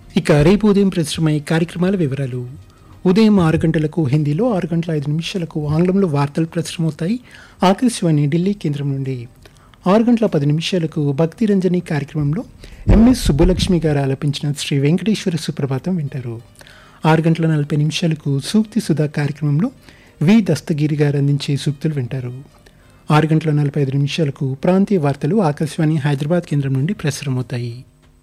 ఇక రేపు ఉదయం ప్రచురమయ్యే కార్యక్రమాల వివరాలు ఉదయం ఆరు గంటలకు హిందీలో ఆరు గంటల ఐదు నిమిషాలకు ఆంగ్లంలో వార్తలు ప్రచురమవుతాయి ఆకాశవాణి ఢిల్లీ కేంద్రం నుండి ఆరు గంటల పది నిమిషాలకు భక్తి రంజని కార్యక్రమంలో ఎంఎస్ సుబ్బలక్ష్మి గారు ఆలపించిన శ్రీ వెంకటేశ్వర సుప్రభాతం వింటారు ఆరు గంటల నలభై నిమిషాలకు సూక్తి సుధా కార్యక్రమంలో వి దస్తగిరి గారు అందించే సూక్తులు వింటారు ఆరు గంటల నలభై ఐదు నిమిషాలకు ప్రాంతీయ వార్తలు ఆకాశవాణి హైదరాబాద్ కేంద్రం నుండి ప్రసారమవుతాయి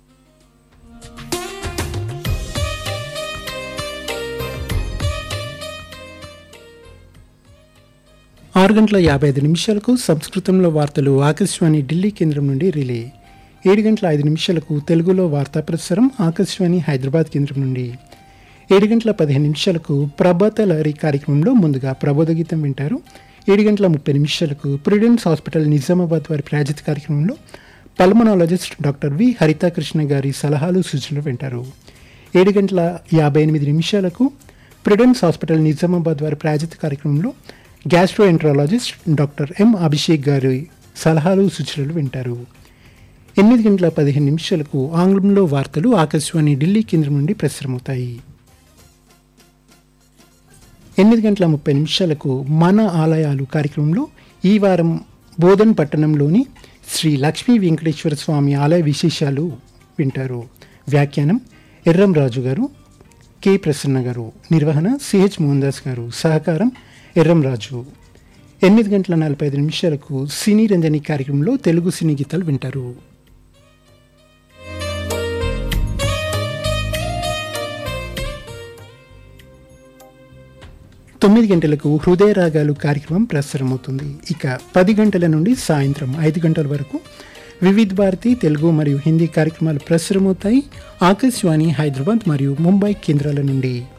ఆరు గంటల యాభై ఐదు నిమిషాలకు సంస్కృతంలో వార్తలు ఆకాశవాణి ఢిల్లీ కేంద్రం నుండి రిలే ఏడు గంటల ఐదు నిమిషాలకు తెలుగులో వార్తా ప్రసారం ఆకాశవాణి హైదరాబాద్ కేంద్రం నుండి ఏడు గంటల పదిహేను నిమిషాలకు ప్రభాత లహరి కార్యక్రమంలో ముందుగా ప్రబోధ గీతం వింటారు ఏడు గంటల ముప్పై నిమిషాలకు ప్రిడెన్స్ హాస్పిటల్ నిజామాబాద్ వారి ప్రాజెక్ట్ కార్యక్రమంలో పల్మనాలజిస్ట్ డాక్టర్ వి హరితాకృష్ణ గారి సలహాలు సూచనలు వింటారు ఏడు గంటల యాభై ఎనిమిది నిమిషాలకు ప్రిడెన్స్ హాస్పిటల్ నిజామాబాద్ వారి ప్రాజెక్ట్ కార్యక్రమంలో గ్యాస్ట్రోఎంట్రాలజిస్ట్ డాక్టర్ ఎం అభిషేక్ గారి సలహాలు సూచనలు వింటారు ఎనిమిది గంటల పదిహేను నిమిషాలకు ఆంగ్లంలో వార్తలు ఆకాశవాణి ఢిల్లీ కేంద్రం నుండి ప్రసారమవుతాయి ఎనిమిది గంటల ముప్పై నిమిషాలకు మన ఆలయాలు కార్యక్రమంలో ఈ వారం బోధన్ పట్టణంలోని శ్రీ లక్ష్మీ వెంకటేశ్వర స్వామి ఆలయ విశేషాలు వింటారు వ్యాఖ్యానం ఎర్రం రాజు గారు కె ప్రసన్న గారు నిర్వహణ సిహెచ్ మోహన్ దాస్ గారు సహకారం ఎర్రం రాజు ఎనిమిది గంటల నలభై ఐదు నిమిషాలకు సినీ రంజని కార్యక్రమంలో తెలుగు సినీ గీతాలు వింటారు తొమ్మిది గంటలకు హృదయ రాగాలు కార్యక్రమం ప్రసారమవుతుంది ఇక పది గంటల నుండి సాయంత్రం ఐదు గంటల వరకు వివిధ భారతి తెలుగు మరియు హిందీ కార్యక్రమాలు ప్రసారమవుతాయి ఆకాశవాణి హైదరాబాద్ మరియు ముంబై కేంద్రాల నుండి